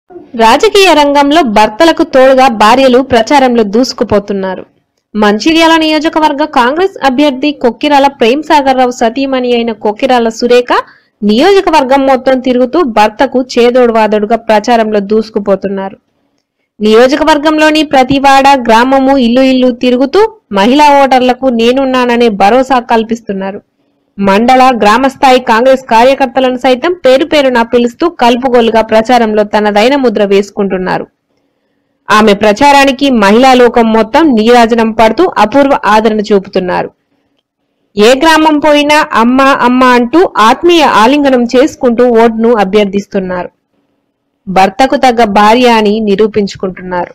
రాజకీయ రంగంలో భర్తలకు తోడుగా భార్యలు ప్రచారంలో దూసుకుపోతున్నారు మంచిర్యాల నియోజకవర్గ కాంగ్రెస్ అభ్యర్థి కొక్కిరాల ప్రేమ్ సాగర్ రావు సతీమణి అయిన కొక్కిరాల సురేఖ నియోజకవర్గం మొత్తం తిరుగుతూ భర్తకు చేదోడు వాదోడుగా ప్రచారంలో దూసుకుపోతున్నారు నియోజకవర్గంలోని ప్రతి వాడ గ్రామము ఇల్లు ఇల్లు తిరుగుతూ మహిళా ఓటర్లకు నేనున్నాననే భరోసా కల్పిస్తున్నారు మండల గ్రామ స్థాయి కాంగ్రెస్ కార్యకర్తలను సైతం పేరు పేరున పిలుస్తూ కలుపుగోలుగా ప్రచారంలో తనదైన ముద్ర వేసుకుంటున్నారు ఆమె ప్రచారానికి మహిళా లోకం మొత్తం నీరాజనం పడుతూ అపూర్వ ఆదరణ చూపుతున్నారు ఏ గ్రామం పోయినా అమ్మ అమ్మ అంటూ ఆత్మీయ ఆలింగనం చేసుకుంటూ ఓటును అభ్యర్థిస్తున్నారు భర్తకు తగ్గ భార్య అని నిరూపించుకుంటున్నారు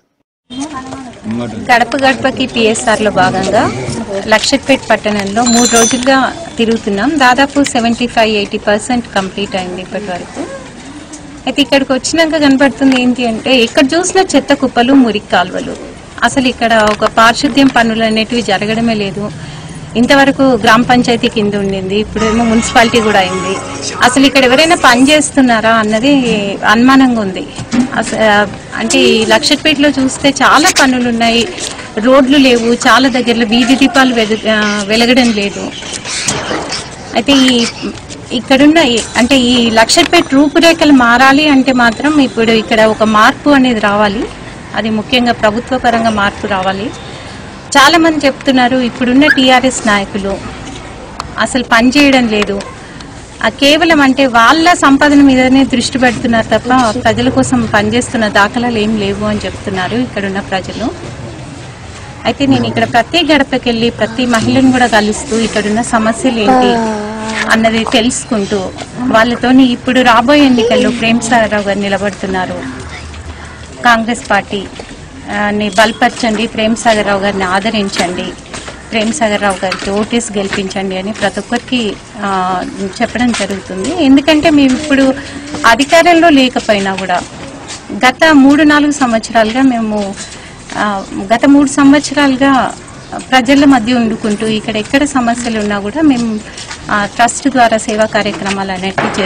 గడప గడపకి పిఎస్ఆర్ లో భాగంగా లక్షట్పేట్ పట్టణంలో మూడు రోజులుగా తిరుగుతున్నాం దాదాపు seventy five eighty percent complete అయింది ఇప్పటి వరకు అయితే ఇక్కడికి వచ్చినాక కనబడుతుంది ఏంటి అంటే ఎక్కడ చూసినా చెత్త కుప్పలు మురికి కాలువలు అసలు ఇక్కడ ఒక పారిశుద్ధ్యం పనులు అనేటివి జరగడమే లేదు ఇంతవరకు గ్రామ పంచాయతీ కింద ఉండింది ఇప్పుడేమో మున్సిపాలిటీ కూడా అయింది అసలు ఇక్కడ ఎవరైనా పని చేస్తున్నారా అన్నది అనుమానంగా ఉంది అస- అంటే ఈ లక్షపేటలో చూస్తే చాలా పనులు ఉన్నాయి రోడ్లు లేవు చాలా దగ్గరలో వీధి దీపాలు వెలు- ఆ, వెలగడం లేదు అయితే ఈ ఇక్కడున్న ఈ- అంటే ఈ లక్షపేట రూపురేఖలు మారాలి అంటే మాత్రం ఇప్పుడు ఇక్కడ ఒక మార్పు అనేది రావాలి అది ముఖ్యంగా ప్రభుత్వ పరంగా మార్పు రావాలి చాలా మంది చెప్తున్నారు ఇప్పుడున్న టీఆర్ఎస్ నాయకులు అసలు పని చేయడం లేదు ఆ కేవలం అంటే వాళ్ళ సంపాదన మీదనే దృష్టి పెడుతున్నారు తప్ప ప్రజల కోసం పనిచేస్తున్న దాఖలాలు ఏం లేవు అని చెప్తున్నారు ఇక్కడున్న ప్రజలు అయితే నేను ఇక్కడ ప్రతి గడపకి వెళ్ళి ప్రతి మహిళను కూడా కలుస్తూ ఇక్కడున్న సమస్యలు ఏంటి అన్నది తెలుసుకుంటూ వాళ్ళతోని ఇప్పుడు రాబోయే ఎన్నికల్లో ప్రేమ్ సాగరావు గారు నిలబడుతున్నారు కాంగ్రెస్ పార్టీ ఆ, ని బలపరచండి ప్రేమ్ సాగర్ రావు గారిని ఆదరించండి ప్రేమ్ సాగర్ రావు గారికి ఓటేసి గెలిపించండి అని ప్రతి ఒక్కరికి ఆ, చెప్పడం జరుగుతుంది ఎందుకంటే మేము ఇప్పుడు అధికారంలో లేకపోయినా కూడా గత మూడు నాలుగు సంవత్సరాలుగా మేము ఆ, గత మూడు సంవత్సరాలుగా ప్రజల మధ్య వండుకుంటూ ఇక్కడ ఎక్కడ సమస్యలు ఉన్నా కూడా మేము ఆ, ట్రస్ట్ ద్వారా సేవా కార్యక్రమాలు అనేటివి